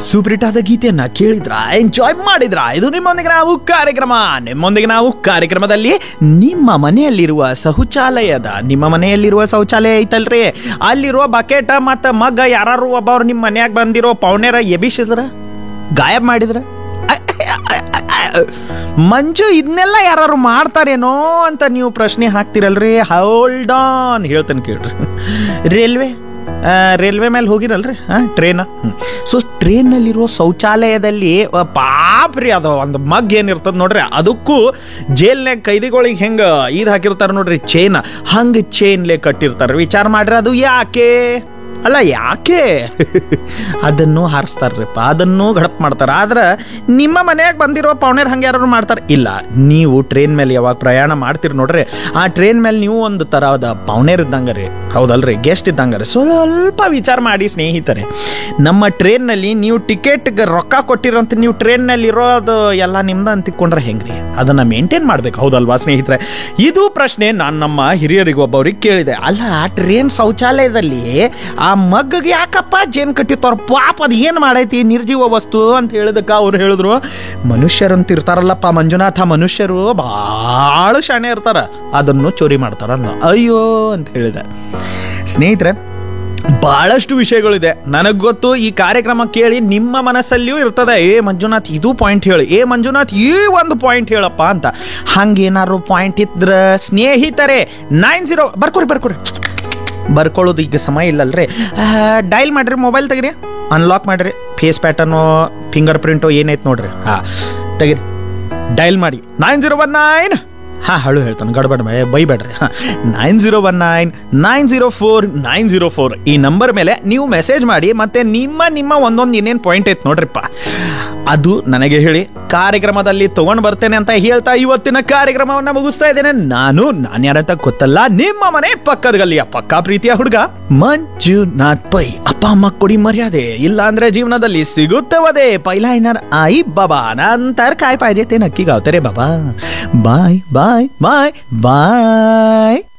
ಸೂಪರಿಟಾದ ಗೀತೆಯನ್ನ ಕೇಳಿದ್ರ ಎಂಜಾಯ್ ಮಾಡಿದ್ರ ಇದು ನಿಮ್ಮೊಂದಿಗೆ ನಾವು ಕಾರ್ಯಕ್ರಮ ನಿಮ್ಮೊಂದಿಗೆ ನಾವು ಕಾರ್ಯಕ್ರಮದಲ್ಲಿ ನಿಮ್ಮ ಮನೆಯಲ್ಲಿರುವ ಶೌಚಾಲಯದ ನಿಮ್ಮ ಮನೆಯಲ್ಲಿರುವ ಶೌಚಾಲಯ ಐತಲ್ರಿ ಅಲ್ಲಿರುವ ಬಕೆಟ್ ಮತ್ತು ಮಗ್ಗ ಯಾರು ಒಬ್ಬವ್ರು ನಿಮ್ಮ ಮನ್ಯಾಗ ಬಂದಿರೋ ಪೌಣ್ಯರ ಎಬಿಸಿದ್ರ ಗಾಯಬ್ ಮಾಡಿದ್ರ ಮಂಜು ಇದನ್ನೆಲ್ಲ ಯಾರು ಮಾಡ್ತಾರೇನೋ ಅಂತ ನೀವು ಪ್ರಶ್ನೆ ಹಾಕ್ತಿರಲ್ರಿ ಹೋಲ್ಡ್ ಆನ್ ಹೇಳ್ತೇನೆ ಕೇಳ್ರಿ ರೈಲ್ವೆ ಆ, ರೈಲ್ವೆ ಮೇಲೆ ಹೋಗಿರಲ್ರಿ ಹಾಂ ಟ್ರೇನ್ ಸೊ ಟ್ರೈನ್ನಲ್ಲಿರೋ ಶೌಚಾಲಯದಲ್ಲಿ ಆ, ಪಾಪ್ ರೀ ಅದು ಒಂದು ಮಗ್ ಏನಿರ್ತದೆ ನೋಡ್ರಿ ಅದಕ್ಕೂ ಜೈಲ್ನಾಗ ಕೈದಿಗಳಿಗೆ ಹೆಂಗೆ ಇದು ಹಾಕಿರ್ತಾರೆ ನೋಡ್ರಿ ಚೈನ್ ಹಂಗೆ ಚೈನ್ಲೆ ಕಟ್ಟಿರ್ತಾರೆ ವಿಚಾರ ಮಾಡ್ರಿ ಅದು ಯಾಕೆ ಅಲ್ಲ ಯಾಕೆ ಅದನ್ನು ಹಾರಿಸ್ತಾರ್ರಿಪ್ಪ ಅದನ್ನು ಗಡಪ್ ಮಾಡ್ತಾರೆ ಆದ್ರೆ ನಿಮ್ಮ ಮನೆಯಾಗ ಬಂದಿರೋ ಪೌಣೆರ್ ಹಂಗೆ ಯಾರು ಮಾಡ್ತಾರೆ ಇಲ್ಲ ನೀವು ಟ್ರೈನ್ ಮೇಲೆ ಯಾವಾಗ ಪ್ರಯಾಣ ಮಾಡ್ತೀರಿ ನೋಡ್ರಿ ಆ ಟ್ರೈನ್ ಮೇಲೆ ನೀವು ಒಂದು ಥರದ ಪೌಣೆರ್ ಇದ್ದಂಗೆ ರೀ ಹೌದಲ್ರಿ ಗೆಸ್ಟ್ ಇದ್ದಂಗೆ ರೀ ಸ್ವಲ್ಪ ವಿಚಾರ ಮಾಡಿ ಸ್ನೇಹಿತರೆ ನಮ್ಮ ಟ್ರೈನ್ನಲ್ಲಿ ನೀವು ಟಿಕೆಟ್ಗೆ ರೊಕ್ಕ ಕೊಟ್ಟಿರೋಂತ ನೀವು ಟ್ರೈನ್ನಲ್ಲಿ ಇರೋದು ಎಲ್ಲ ನಿಮ್ದು ಅಂತ ತಿಕ್ಕೊಂಡ್ರೆ ಹೆಂಗ್ರಿ ಅದನ್ನು ಮೇಂಟೈನ್ ಮಾಡ್ಬೇಕು ಹೌದಲ್ವಾ ಸ್ನೇಹಿತರೆ ಇದು ಪ್ರಶ್ನೆ ನಾನು ನಮ್ಮ ಹಿರಿಯರಿಗೆ ಒಬ್ಬವ್ರಿಗೆ ಕೇಳಿದೆ ಅಲ್ಲ ಆ ಟ್ರೈನ್ ಶೌಚಾಲಯದಲ್ಲಿ ಆ ಮಗ್ಗಗೆ ಯಾಕಪ್ಪ ಜೇನ್ ಕಟ್ಟಿರ್ತಾರ ಪಾಪ ಅದು ಏನು ಮಾಡೈತಿ ನಿರ್ಜೀವ ವಸ್ತು ಅಂತ ಹೇಳಿದಕ್ಕೆ ಅವ್ರು ಹೇಳಿದ್ರು ಮನುಷ್ಯರಂತ ಇರ್ತಾರಲ್ಲಪ್ಪ ಮಂಜುನಾಥ ಮನುಷ್ಯರು ಭಾಳ ಶಾಣೆ ಇರ್ತಾರ ಅದನ್ನು ಚೋರಿ ಮಾಡ್ತಾರ ಅನ್ನೋ ಅಯ್ಯೋ ಅಂತ ಹೇಳಿದೆ ಸ್ನೇಹಿತರೆ ಬಹಳಷ್ಟು ವಿಷಯಗಳಿದೆ ನನಗೆ ಗೊತ್ತು ಈ ಕಾರ್ಯಕ್ರಮ ಕೇಳಿ ನಿಮ್ಮ ಮನಸ್ಸಲ್ಲಿಯೂ ಇರ್ತದೆ ಏ ಮಂಜುನಾಥ್ ಇದು ಪಾಯಿಂಟ್ ಹೇಳಿ ಏ ಮಂಜುನಾಥ್ ಈ ಒಂದು ಪಾಯಿಂಟ್ ಹೇಳಪ್ಪ ಅಂತ ಹಂಗೇನಾದ್ರು ಪಾಯಿಂಟ್ ಇದ್ರೆ ಸ್ನೇಹಿತರೆ ನೈನ್ ಜೀರೋ ಬರ್ಕೊರಿ ಬರ್ಕೊರಿ ಬರ್ಕೊಳ್ಳೋದು ಈಗ ಸಮಯ ಇಲ್ಲಲ್ರಿ ಡೈಲ್ ಮಾಡ್ರಿ ಮೊಬೈಲ್ ತೆಗಿರಿ ಅನ್ಲಾಕ್ ಮಾಡ್ರಿ ಫೇಸ್ ಪ್ಯಾಟರ್ನು ಫಿಂಗರ್ ಪ್ರಿಂಟು ಏನೈತೆ ನೋಡ್ರಿ ಹಾಂ ತೆಗಿರಿ ಡೈಲ್ ಮಾಡಿ ನೈನ್ ಜೀರೋ ಒನ್ ನೈನ್ ಹಾಂ ಹಳು ಹೇಳ್ತಾನೆ ಗಡ್ಬಡ್ ಬೈ ಬೈಬೇಡ್ರಿ ಹಾಂ nine zero one nine nine zero four nine zero four ಈ ನಂಬರ್ ಮೇಲೆ ನೀವು ಮೆಸೇಜ್ ಮಾಡಿ ಮತ್ತೆ ನಿಮ್ಮ ನಿಮ್ಮ ಒಂದೊಂದು ಏನೇನು ಪಾಯಿಂಟ್ ಐತೆ ನೋಡ್ರಿಪ್ಪ ಅದು ನನಗೆ ಹೇಳಿ ಕಾರ್ಯಕ್ರಮದಲ್ಲಿ ತಗೊಂಡು ಬರ್ತೇನೆ ಅಂತ ಹೇಳ್ತಾ ಇವತ್ತಿನ ಕಾರ್ಯಕ್ರಮವನ್ನ ಮುಗಿಸ್ತಾ ಇದ್ದೇನೆ ನಾನು ನಾನು ಯಾರಂತ ಗೊತ್ತಲ್ಲ ನಿಮ್ಮ ಮನೆ ಪಕ್ಕದ ಗಲ್ಲಿಯ ಪಕ್ಕಾ ಪ್ರೀತಿಯ ಹುಡುಗ ಮಂಜುನಾಥ್ ಪೈ ಅಪ್ಪ ಅಮ್ಮ ಕೊಡಿ ಮರ್ಯಾದೆ ಇಲ್ಲ ಅಂದ್ರೆ ಜೀವನದಲ್ಲಿ ಸಿಗುತ್ತೆ ವದೆ ಪೈಲಾ ಏನಾರ आई बाबा नंतर काय पाहिजे ते नक्की गावते रे बाबा बाय बाय बाय बाय